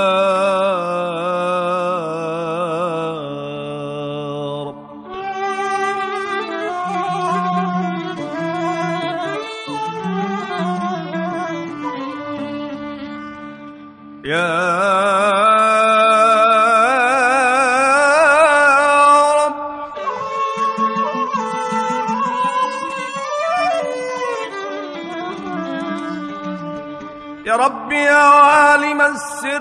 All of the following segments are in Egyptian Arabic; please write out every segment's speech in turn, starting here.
رب يا رب يا رب يا عالم السر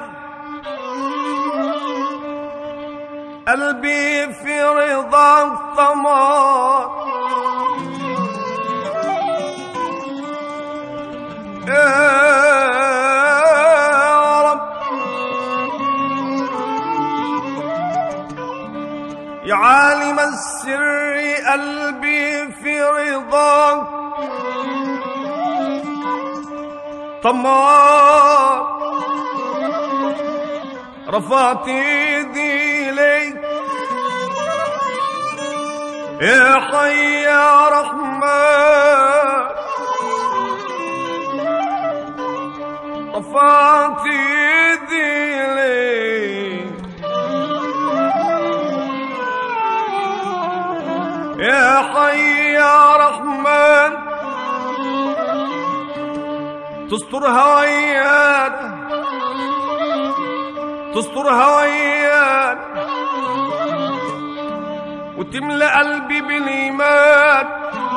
قلبي في رضا الطمار يا رب يا عالم السر قلبي في رضاك طمار رفعت ايدي ليك يا حي يا رحمن رفعت ايدي ليك يا حي يا رحمن تستر هويانا تستر هويانا وتملأ قلبي بالإيمان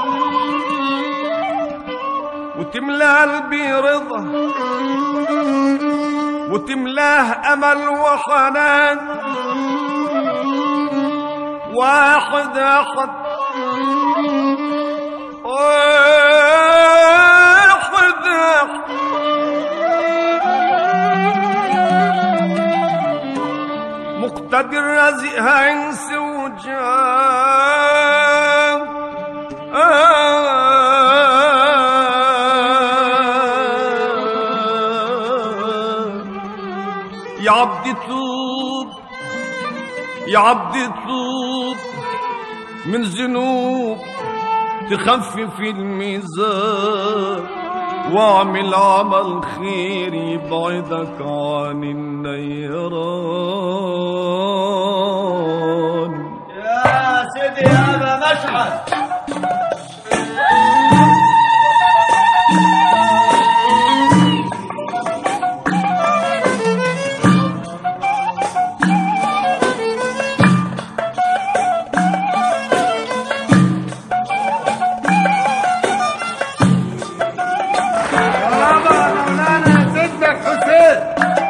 وتملأ قلبي رضا وتملاه أمل وحنان واحد أحد واحد أحد مقتدر رازقها انس وجاه يا عبدي توب يا عبدي توب من ذنوب تخفف الميزان واعمل عمل خير يبعدك عن النيران يا سيدي يا ابا مشعل بابا مولانا سيدك حسين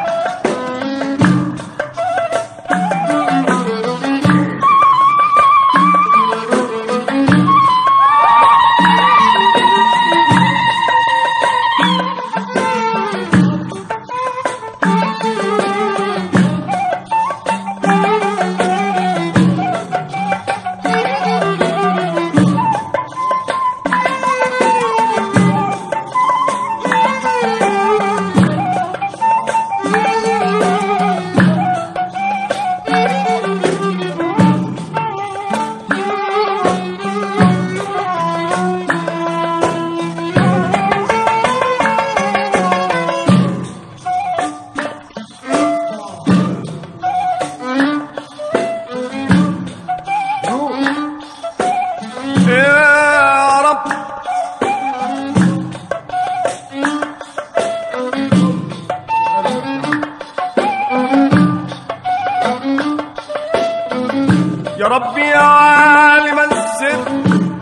يا رب يا رب يا عالم السر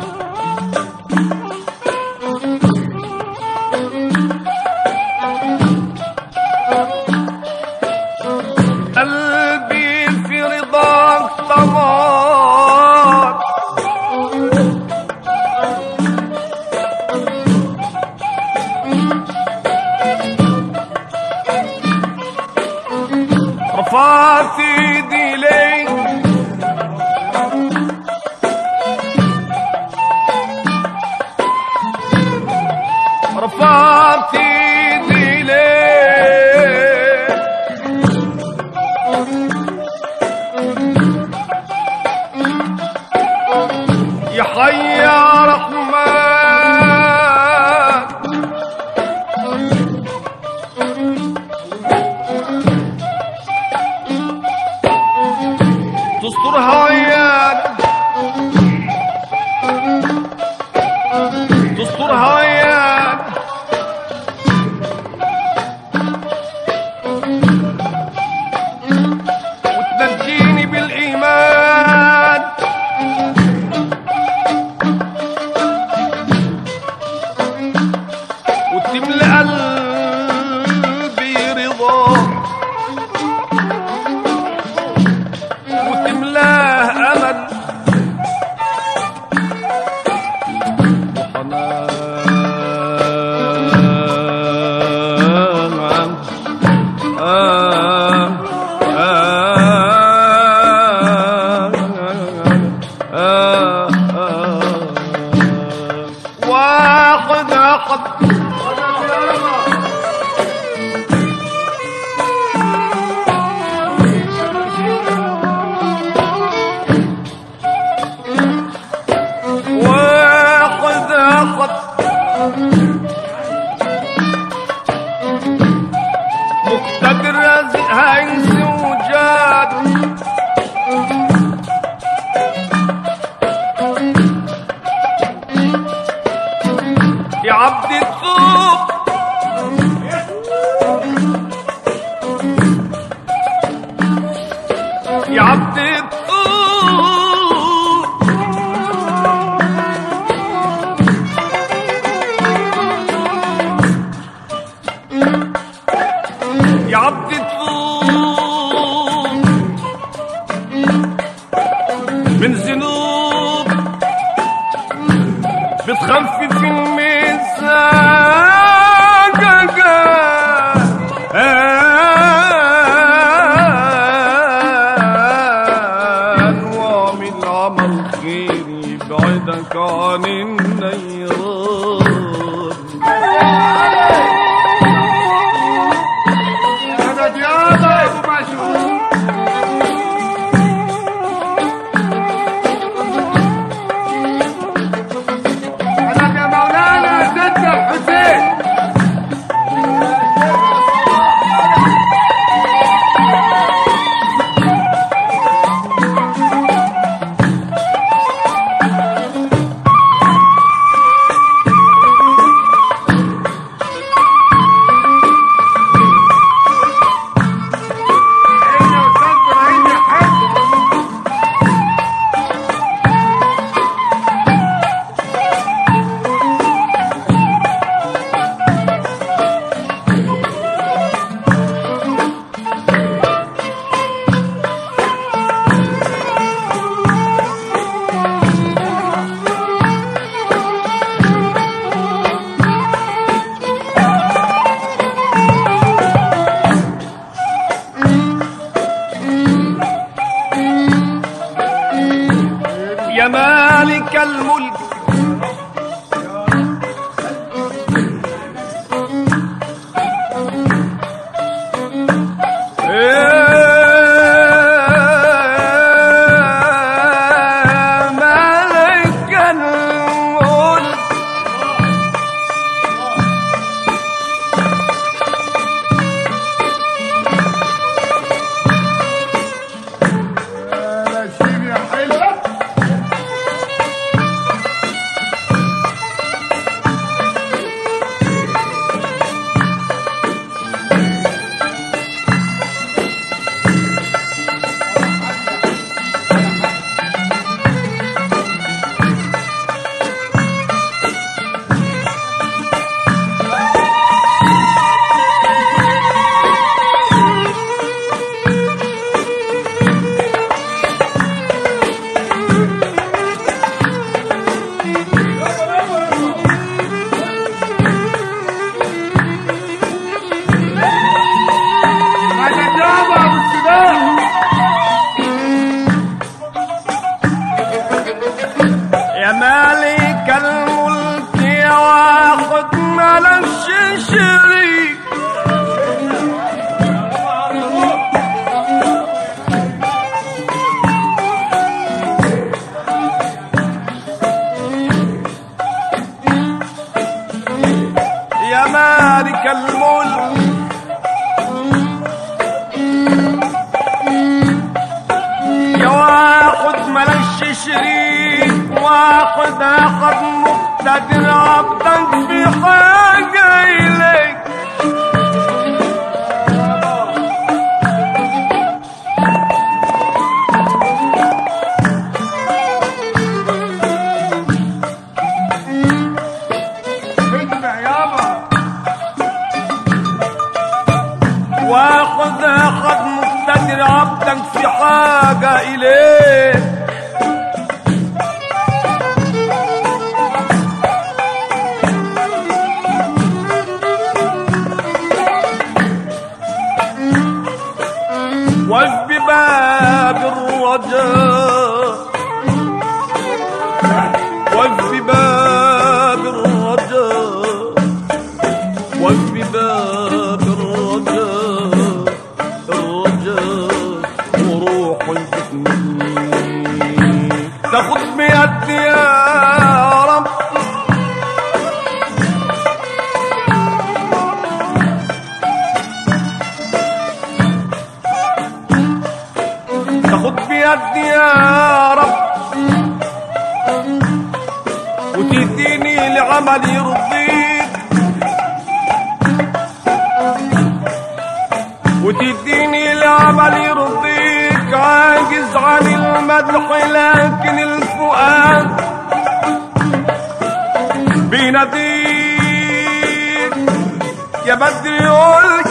قلبي في رضاك طمار رفعت ايدي ليك رفعت ايدي ليك يا حي يا رحمن تسترها ويانا تسترها ويانا وتنجيني بالإيمان وتملى قلبي رضا وتملاه أمل وحنان آه آه آه واحد أحد واحد أحد مقتدر رازق هينس وجاد يا عبد الثوب يا عبد الثوب يا عبد الثوب من ذنوب بتخفف الميزان ومن عمل خير يبعدك عن النيران انا ديابة ابو مشهور انا يا مولانا سيدنا الحسين عيني وصبر عيني حد يا مالك الملك يا مالك الملك يا نسيم يا حلوة انا ديابة ابو السباع يا مالك الملك يا واحد ملش شريك يا مالك الملك مستدر عبدك في حاجة إليك اسمع يابا واخذ اخذ مقتدر عبدك في حاجة إليه وقف بباب الرجاء وقف بباب الرجاء وقف بباب الرجاء الرجاء وروح الجسمين تاخد بيدي يا رب تاخد بيدي يا رب وتديني لعمل يرضيك وتديني لعمل يرضيك عاجز عن المدح لكن الفؤاد بيناديك يا بدر يقولك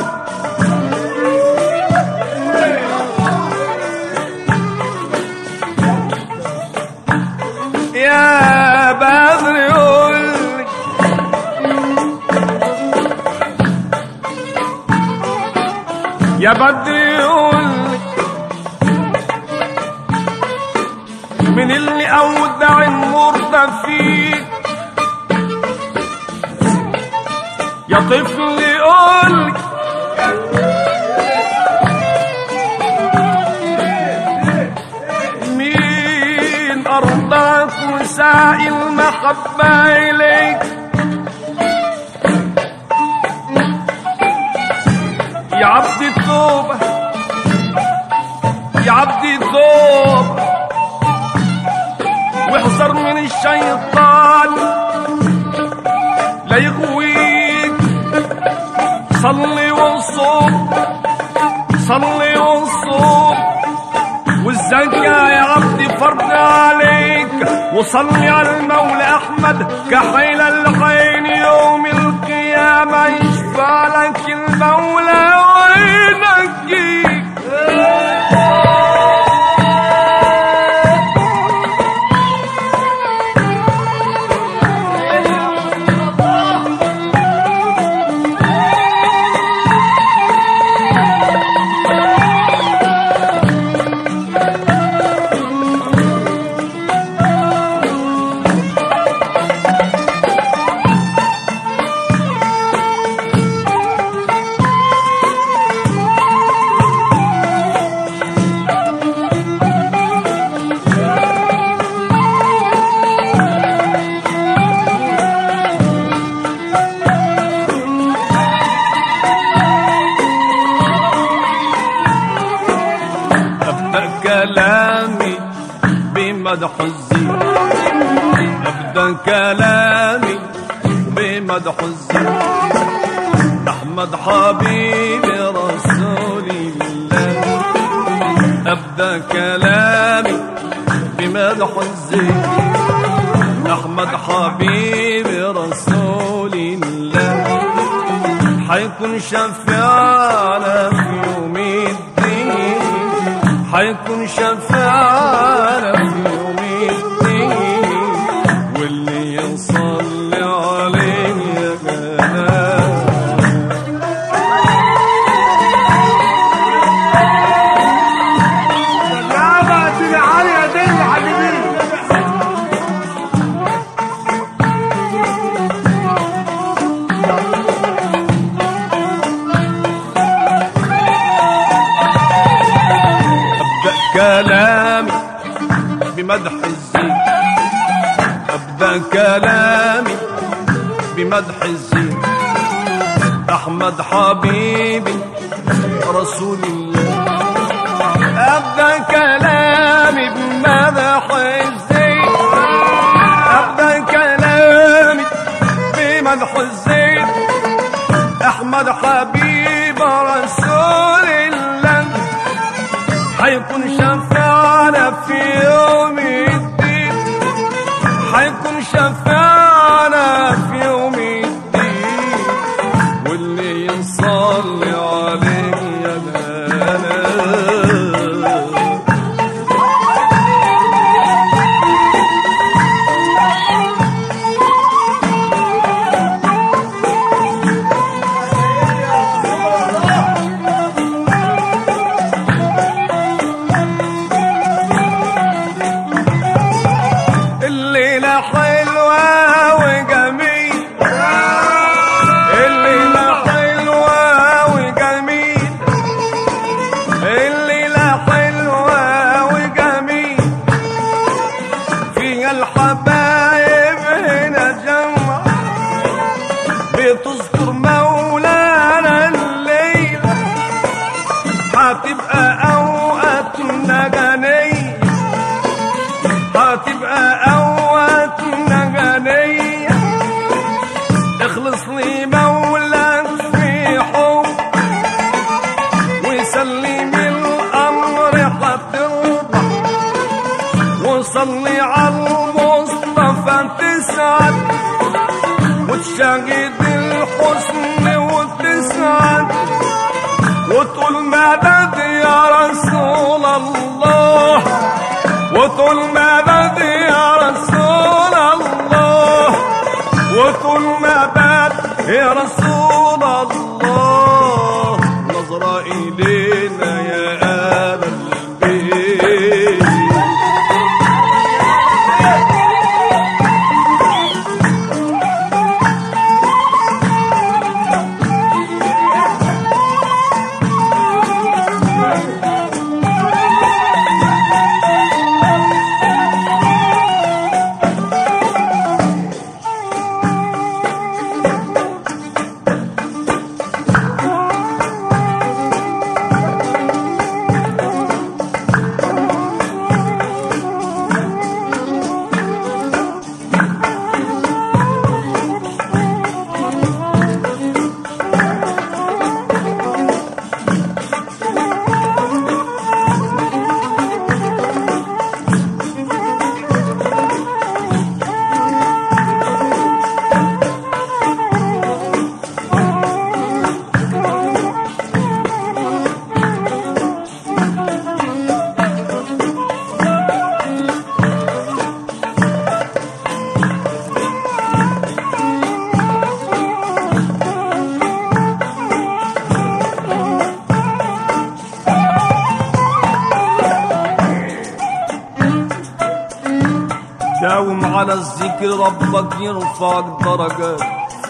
يا بدر يقولك يا بدر يقولك من اللي أودع المرضى فيك يا طفل يقولك مين أرضاك وساعي المحبة إليك يا عبد التوبة يا عبد التوبة واحذر من الشيطان لا يغويك صلي وصوم صلي وصوم والزكاة يا عبدي فرض عليك وصلي على المولى أحمد كحيل العين يوم القيامة يشفع لك المولى وينجيك أبدأ كلامي بمدح الزين أبدأ كلامي بمدح الزين أحمد حبيبي رسول الله أبدأ كلامي بمدح الزين أحمد حبيبي رسول الله حيكون شفيعنا في يوم الدين حيكون شفيعنا في يوم الدين واللي يصلي عليه يا جلال يابا سيدي علي يا دل حبيبي أبدأ كلامي بمدح الزين أبدأ كلامي بمدح الزين أحمد حبيبي رسول الله أبدأ كلامي بمدح الزين أبدأ كلامي حيكون شفاعنا في يوم الدين حيكون شفاعنا في يوم الدين واللي يصلي عليه يا نانا الليلة حلوة وجميل الليلة حلوة وجميل الليلة حلوة وجميل فيها الحبايب هنا جمع بتذكر مولانا الليل هتبقى أوقاتنا جنيه هتبقى أوقاتنا غنية اخلص لي مولاك في حب وسلم الأمر هترضى وصلي على المصطفى تسعد وتشاهد الحسن وتسعد وتقول مدد يا رسول الله وتقول مدد يا رسول الله وتقول مدد يا رسول الله نظرة إلينا يا أهل البيت داوم على الذكر ربك يرفعك درجات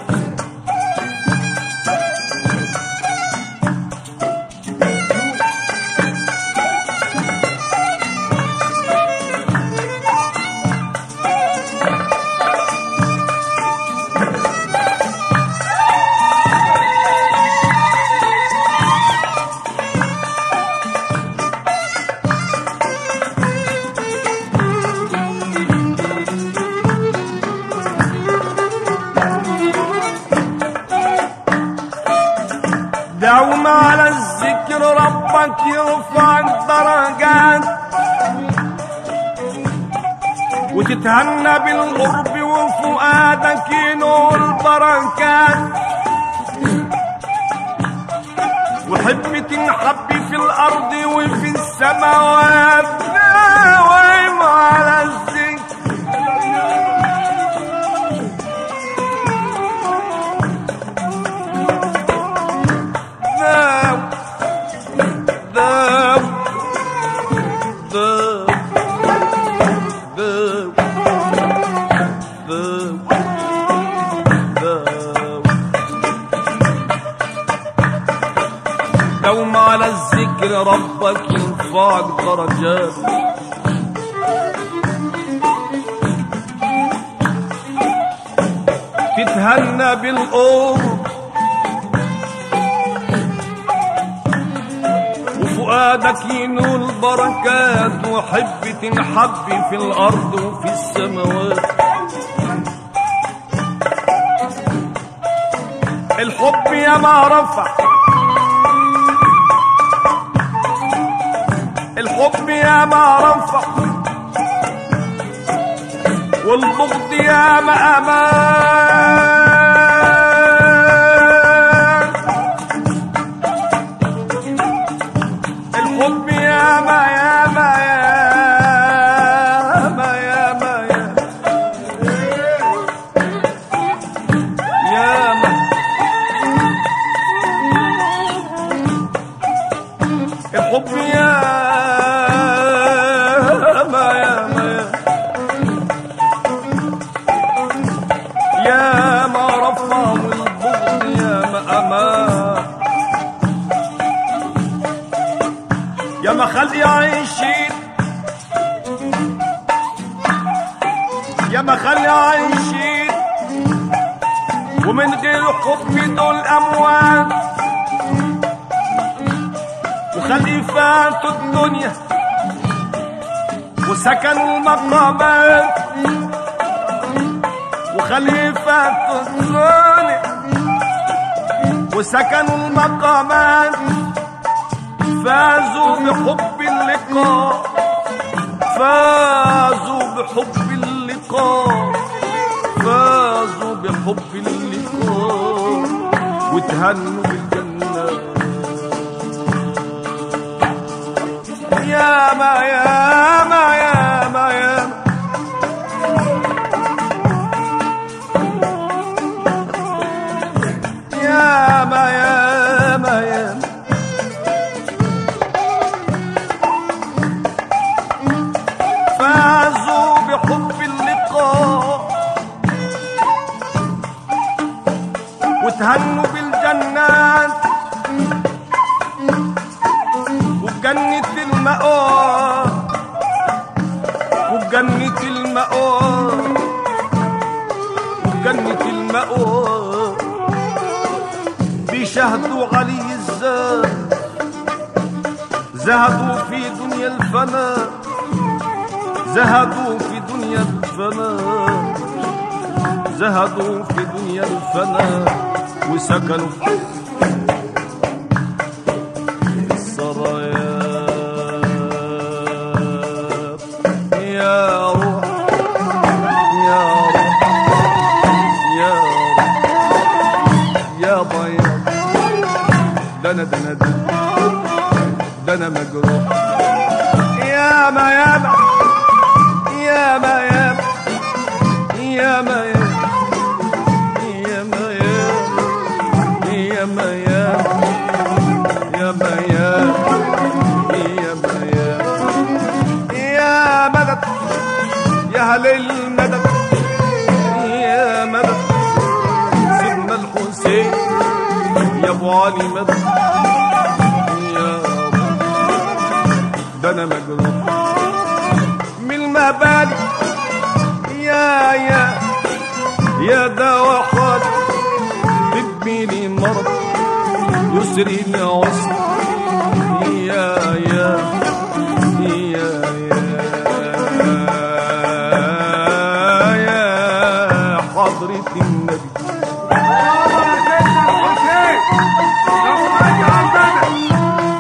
داوم على الذكر ربك يرفعك درجات وتتهنى بالقرب وفؤادك ينور بركات وحب تنحب في الأرض وفي السماوات داوم على الذكر داوم داوم داوم داوم داوم داوم دوم على الذكر ربك يرفعك درجات تتهنى بالقرب وفؤادك ينول بركات وحب تنحب في الأرض وفي السماوات الحب يا ما رفع الحب يا ما رفع والبغض يا ما امان الحب يا ما يا ما يا ما يا ما يا يا ما الحب يا ما يا ما يا يا ما رفع والبغض يا ما امان يا ما خلي عايشين يا ما خلي عايشين ومن غير حب دول اموات وخلي فاتوا الدنيا وسكنوا المقامات وخلي فاتوا الدنيا وسكنوا المقامات فازوا بحب اللقاء فازوا بحب اللقاء فازوا بحب اللقاء وتهنوا بالجنة يا ما يا ما يا ما يا ما يا ما يا ما يا ما فازوا بحب اللقاء وتهنوا بالجنات وبجنة المأوى وبجنة المأوى وبجنة المأوى بيشهدوا علي الزاد زهدوا في دنيا الفناء زهدوا في دنيا الفناء زهدوا في دنيا الفناء وسكنوا في السرايات يا روح يا روح يا روح يا بياض ده انا ده انا ده ده انا مجروح يا ما يا ما يا ما يا ما يا ما يا يا ما يا يا ما يا يا ما يا يا ما يا يا مدد يا هل المدد يا مدد سيدنا الحسين يا ابو علي مدد يا رب ده انا مجروح من المبادئ يا يا يا دواء حال تكميلي مرض يسري لي عسر يا يا يا يا يا حضرة النبي حسين لو ما عندنا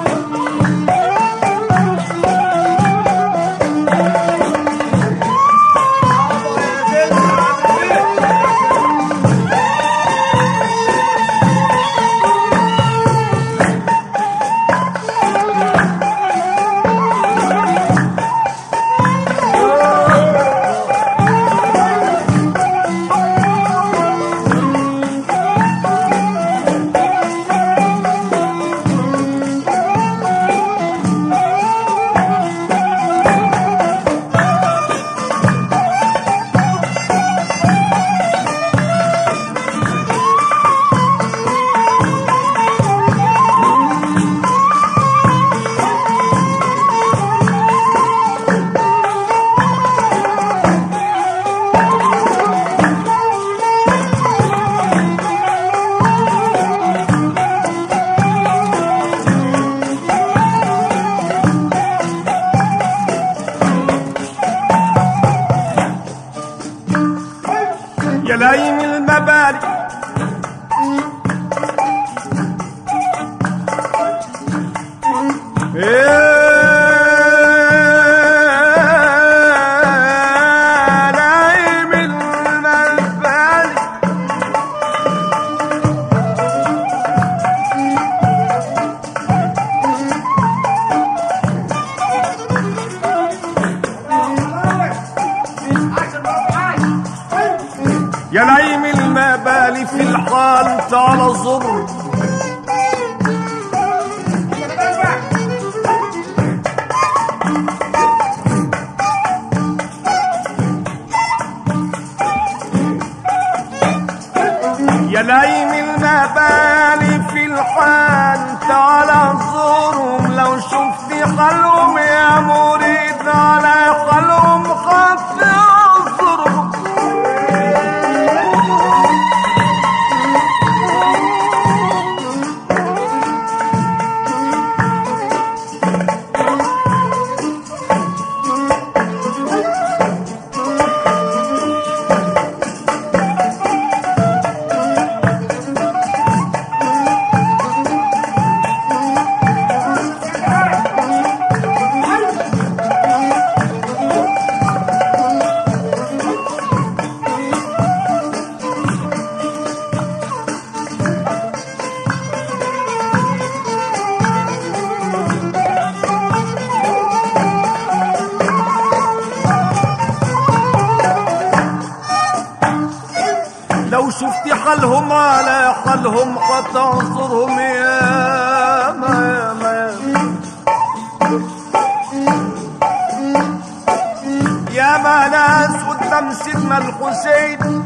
يا لايم المبارك تعالى زر يا لايم المبالي في الحال تعالى زورهم لو شفت حالهم يا مريد على حالهم خط انظرهم لو شفت حالهم على حالهم هتعصرهم يا ما ما يا ما ناس قدام سيدنا الحسين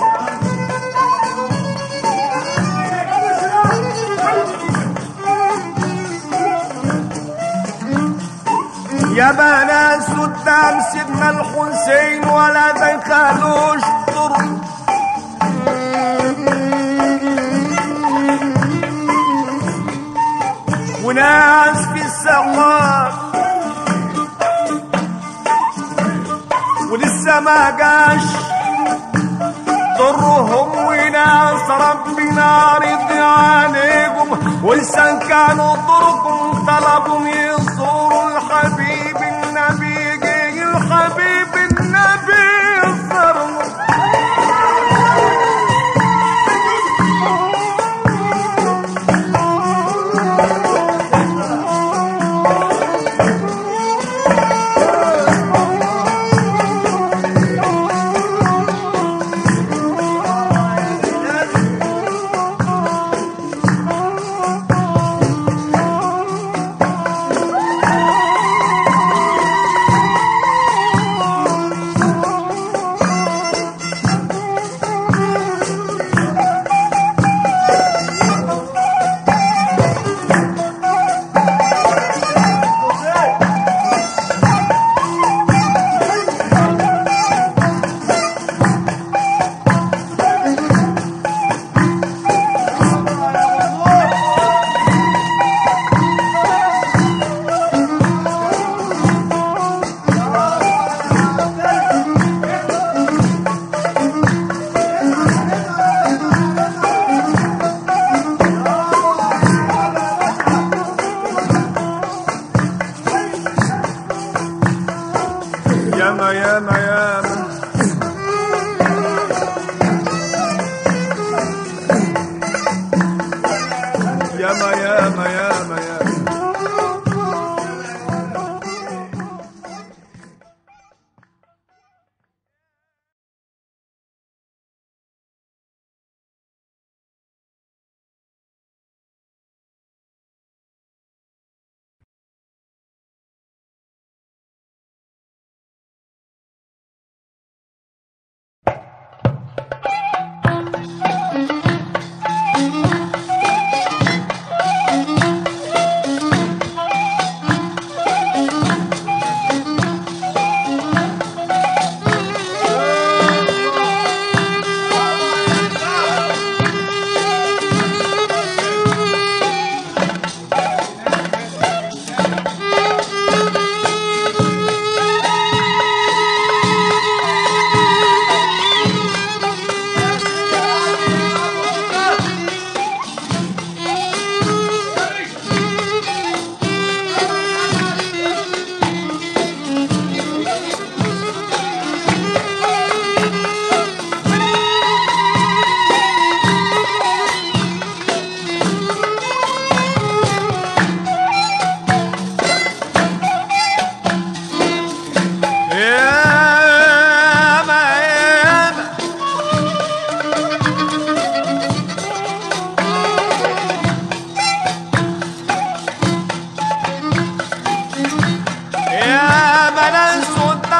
يا ما ناس قدام سيدنا الحسين ولا دخلوش طرق وناس في السماء ولسه ما جاش ضرهم وناس ربنا رضي عليكم ولسه كانوا ضركم طلبوا يزوروا الحبيب النبي جه الحبيب النبي يزورهم ياما ياما ياما ياما ياما ياما ياما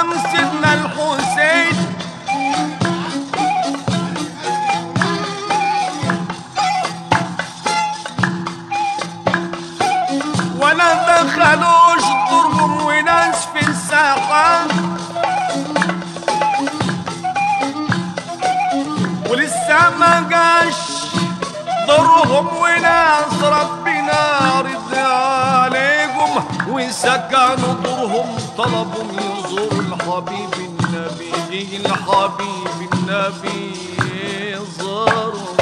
مقام سيدنا الحسين ولا دخلوش ضرهم وناس في الساحة ولسه ما جاش ضرهم وناس ربنا رضي عليهم وسكنوا ضرهم طلبوا يزور الحبيب النبي الحبيب النبي زاروا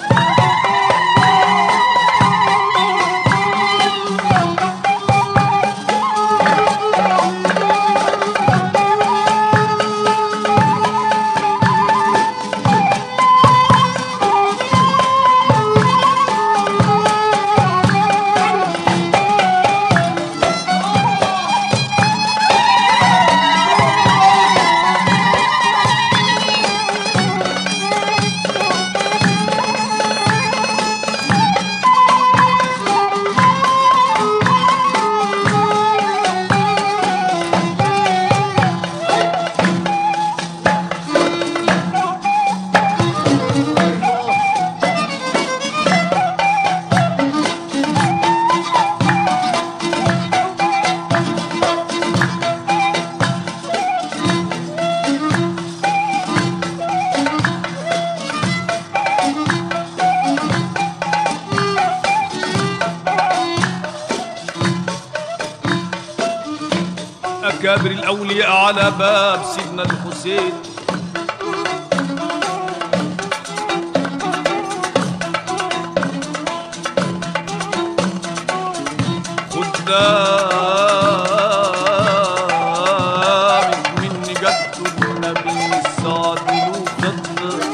أكابر الأولياء على باب سيدنا الحسين قدامك مني جد النبي السعد له قدر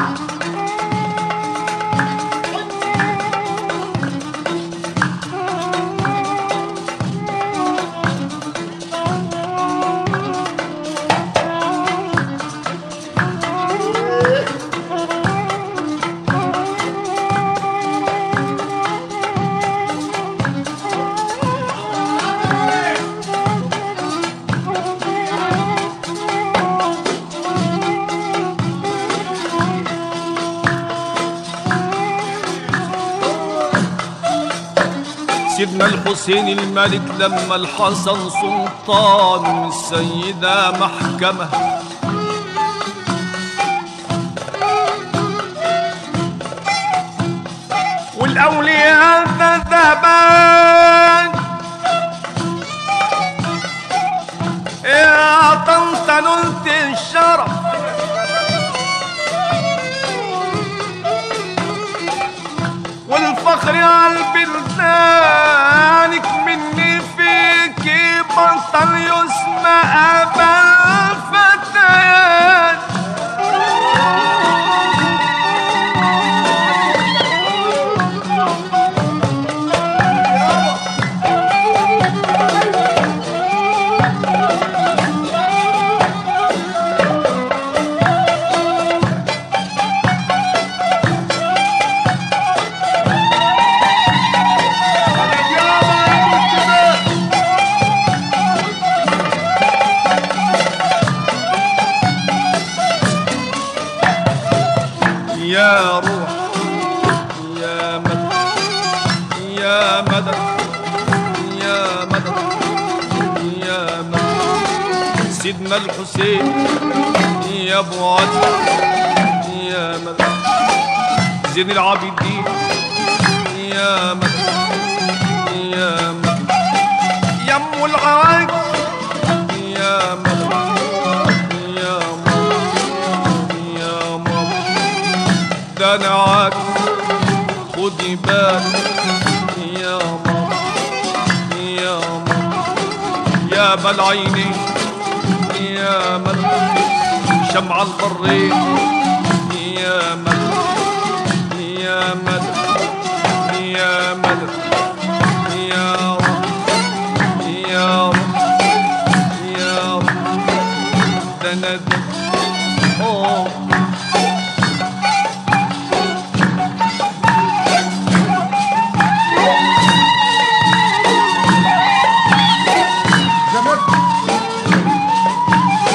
سيدنا الحسين الملك لما الحسن سلطان السيدة محكمة والأولياء تتبان يا طنط نلت الشرف والفخر على البلدانك مني فيك بطل يسمى أبا الفتيان يا روح يا مدد يا مدد يا مدد يا مدد سيدنا الحسين يا ابو عدي يا مدد زين العابدين يا مدد يا مدد يا ام العواج يا مدد يا مدد يا مدد ده انا عاك خدي بالك يا ماما يا ماما يا بالعيني يا مل شمع البرين يا مل يا مل يا مل يا رب يا رب يا رب ده انا ده أوه. زمان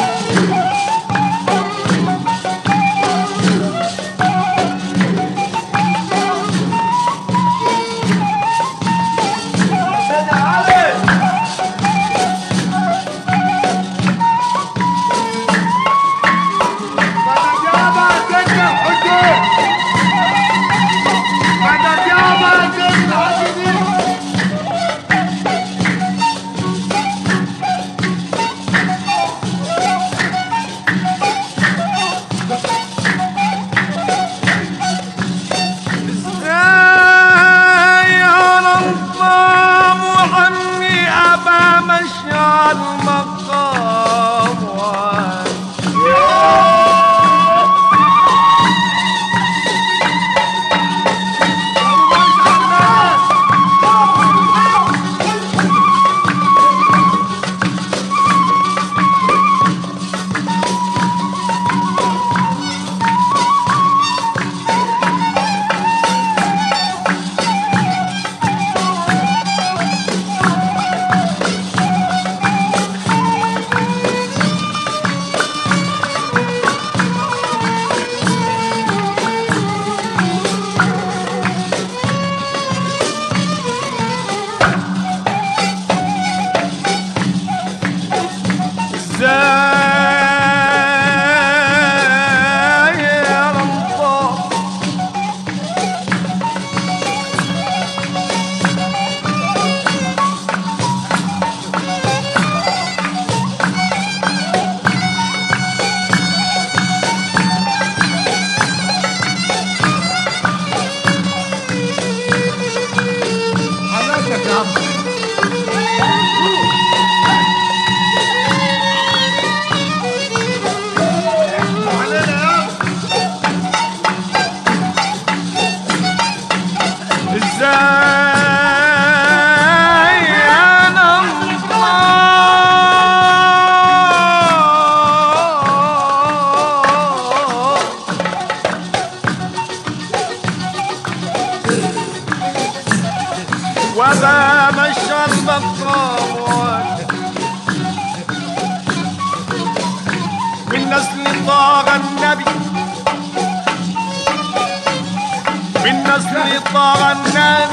اصل طه النبي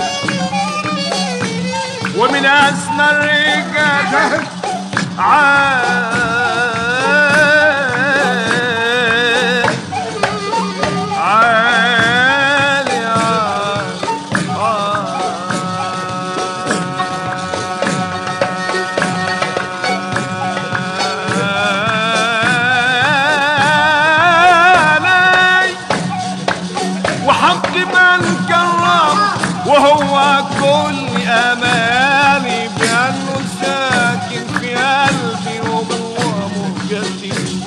ومن اسمى الرجال جاهز عالي عالي عالي وحق من كرم وهو كل امالي بانه ساكن في قلبي وهو مهجتي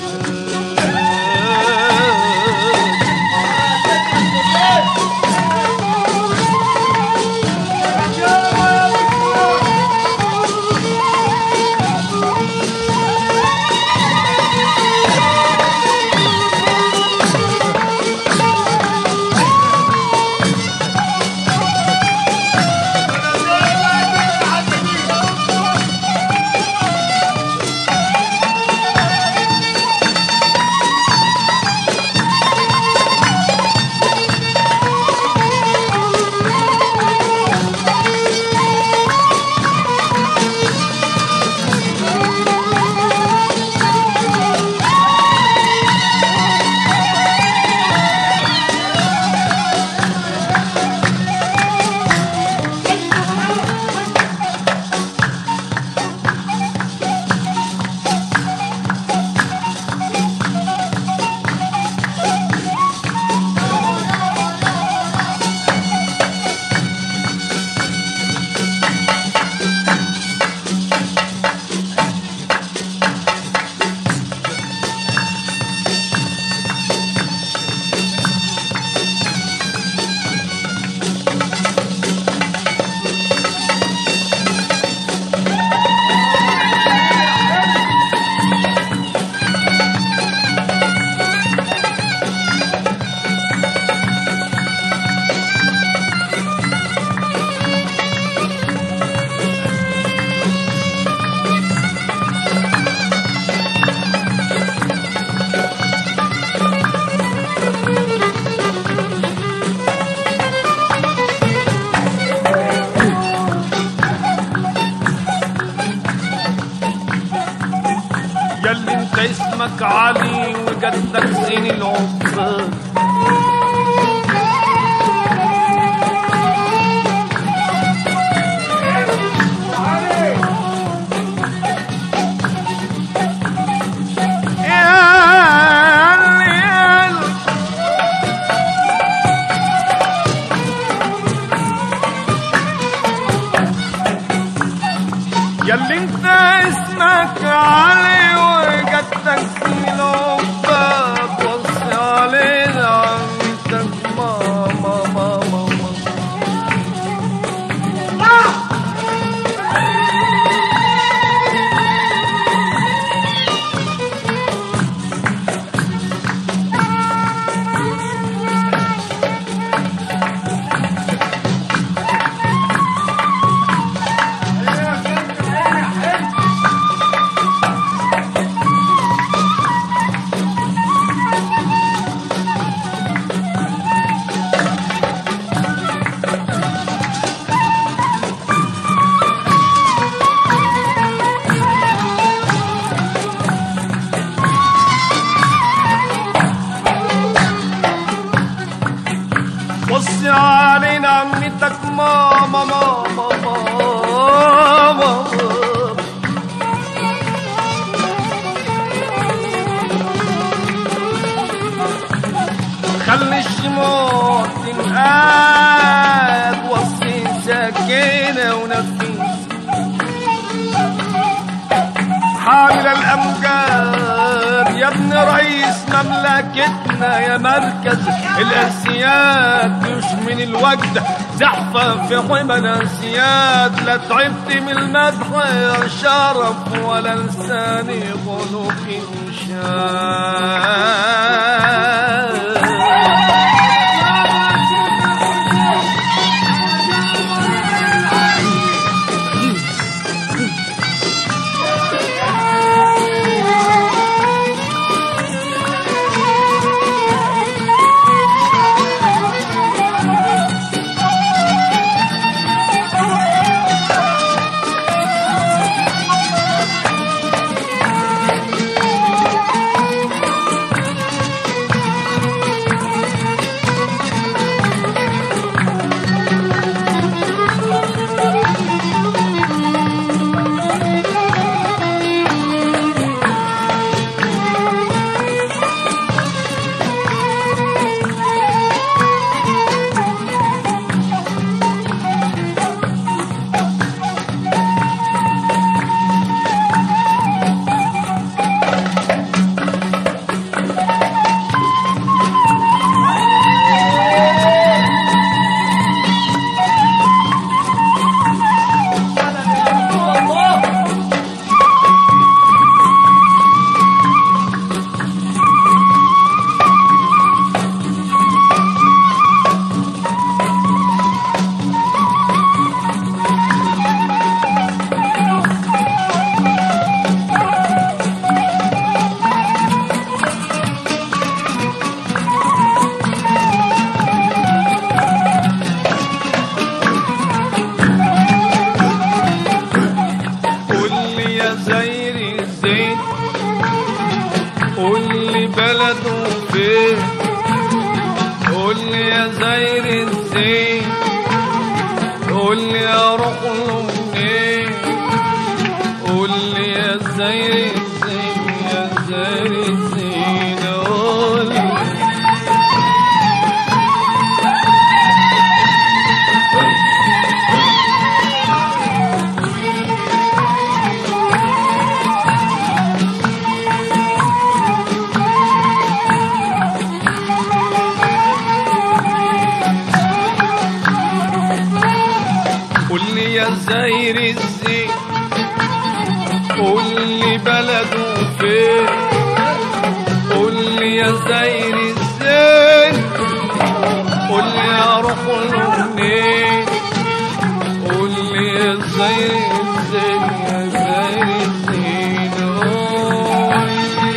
ياللي انت اسمك علي وجدك زين العقبال ياللي ياللي ياللي انت اسمك علي وجدتك في لبك وصي علينا عمتك ماما ماما ماما وصي علينا عمتك ماما ماما ماما خلي الشموع تنقاد وصي سكينة ونفيس حامل الأمجاد يا ابن رئيس مملكتنا يا مركز الأسياد يشمن الوجد زحفة في حمى الأسياد لا تعبت من المدح يا شرف ولا لساني خلق شاد قول لي اروح له منين قول لي يا زين زين يا زين زين قول لي قول لي يا زاير الزين قول لي بلده فين قول لي يا زاير الزين قول لي اروح له منين قول لي يا زاير الزين يا زاير الزين قول لي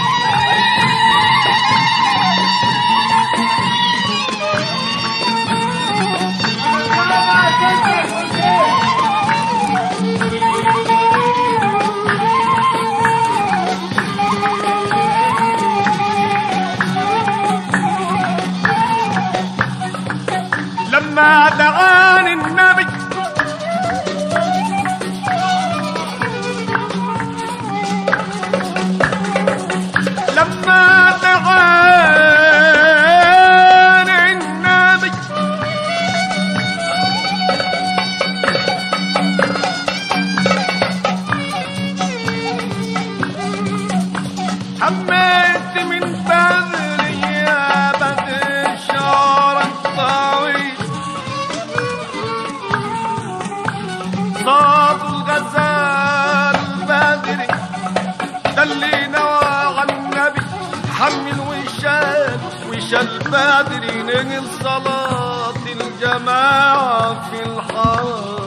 لما دعاني النبي لما دعاني النبي حميت من بدري يا بدر شعر طويل صاد الغزال بدري ده اللي نوى على النبي حمل وشال وشال بدري نجل صلاة الجماعة في الحرم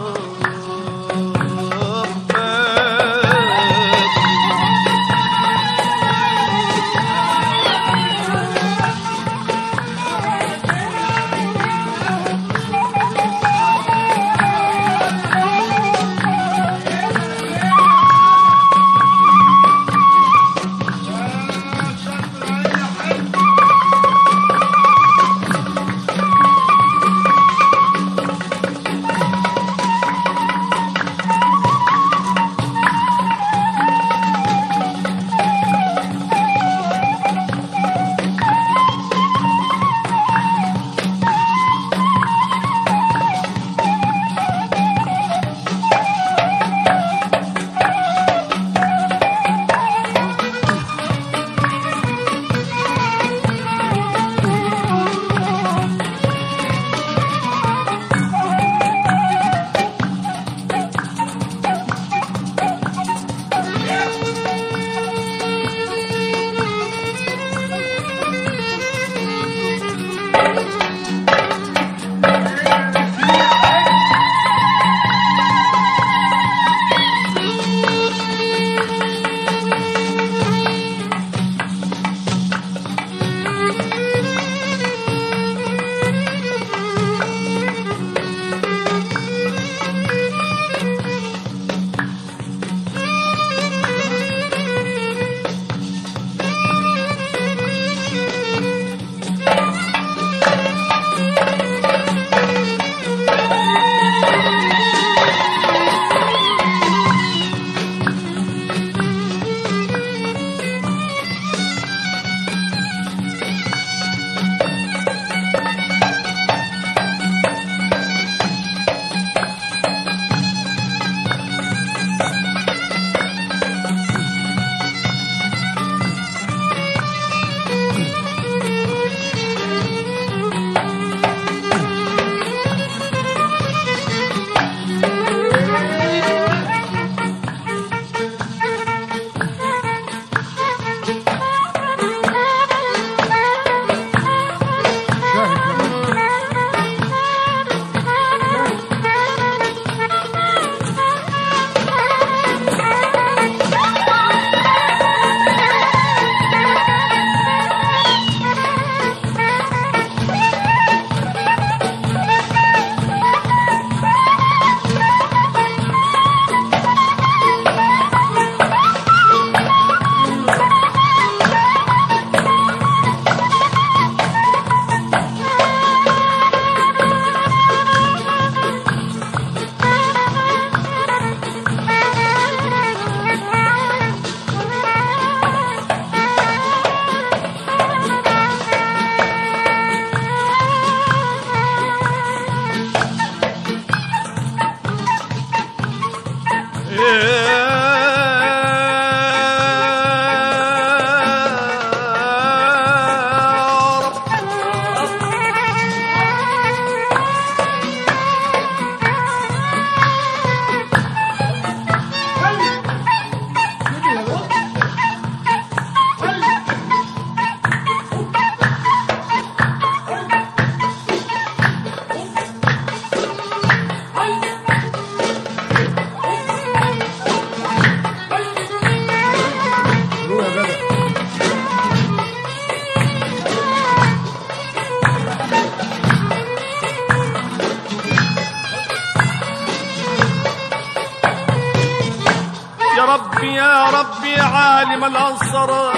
عني يا ربي عالم الأسرار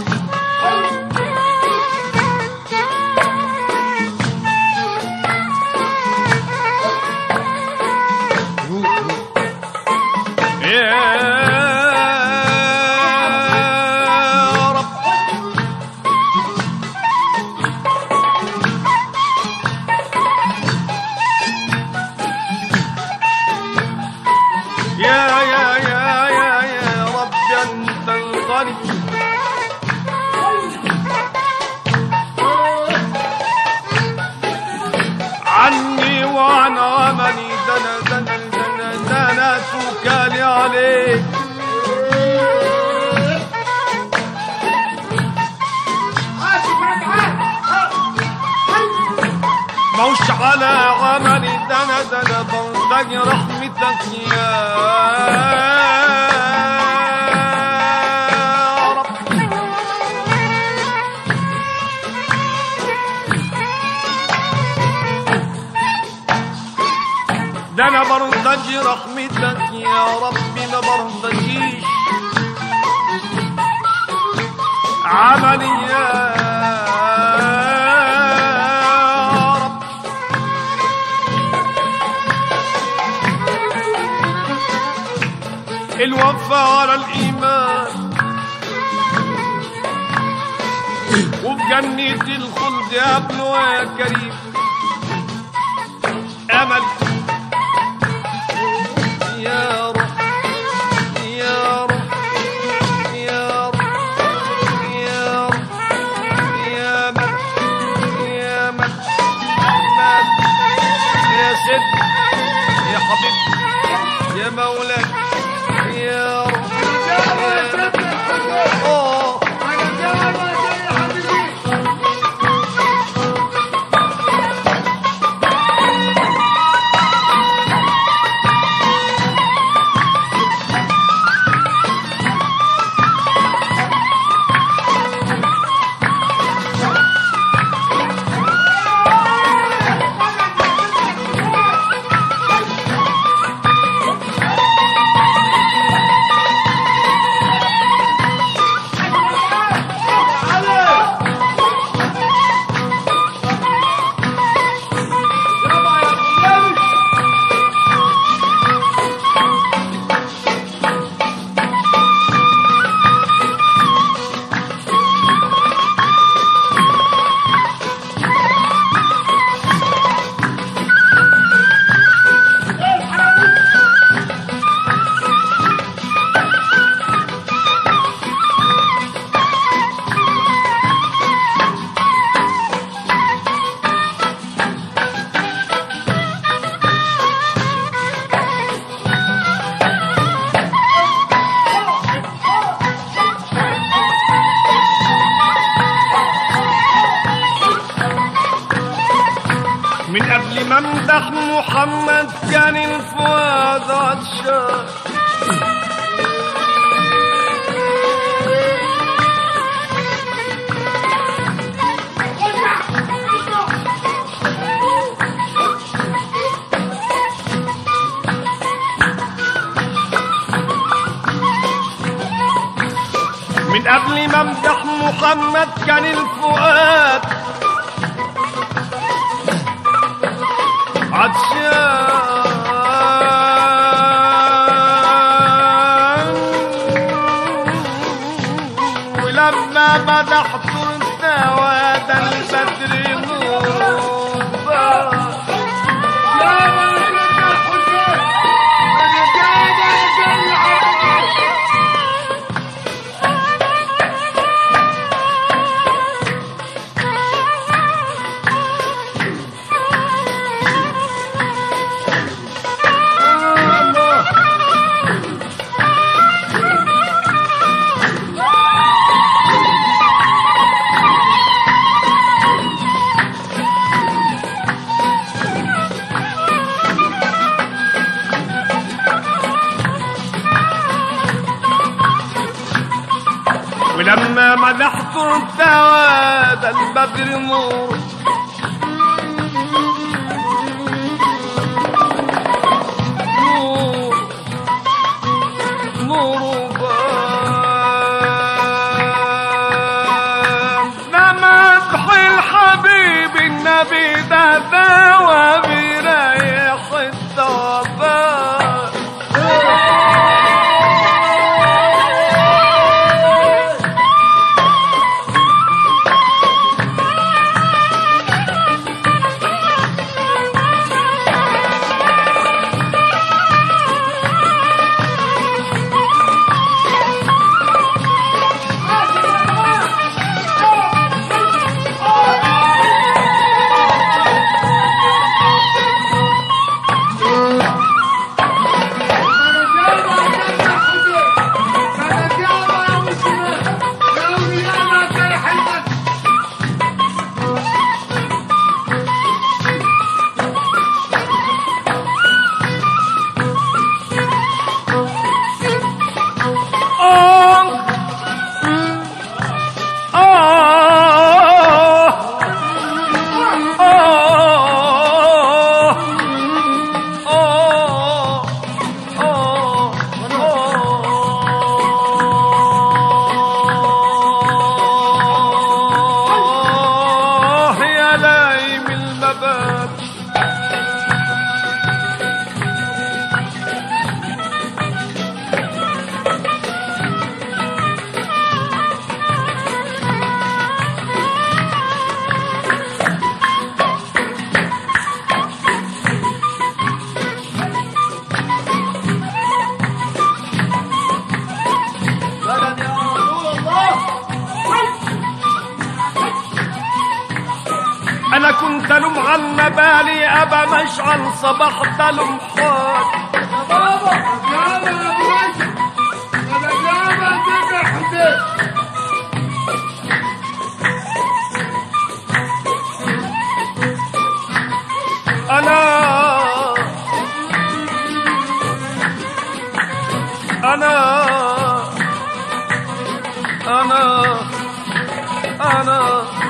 يا رب يا يا يا يا يا رب انت الغني عني وعن عملي دنا دنا دنا دنا توكالي عليك موش على عملي دنا دنا بلغي رحمتك يا رب ده انا برضجي رحمتك يا ربي ما برضجيش عملي يا رب الوفا على الإيمان وبجنة الخلد يا ابن يا كريم أمل يا رب يا رب يا رب يا رب يا من يا من من يا ست يا حبيبي يا مولاي يا رب يا رب أوه. من قبل ما امدح محمد كان الفؤاد عطشان من قبل ما امدح محمد كان الفؤاد عطشان ولما مدحت السواد البدر نور ولما مدحت ارتواد البدر نور نور نور النبي ده دوا بيريح التوبان آه آه آه آه آه يا لايم المبات بلد يا رسول الله انا كنت لم على بالي ابا مشعل صبحت لمحات بابا يا بابا يا بابا يا حبيبي انا انا انا انا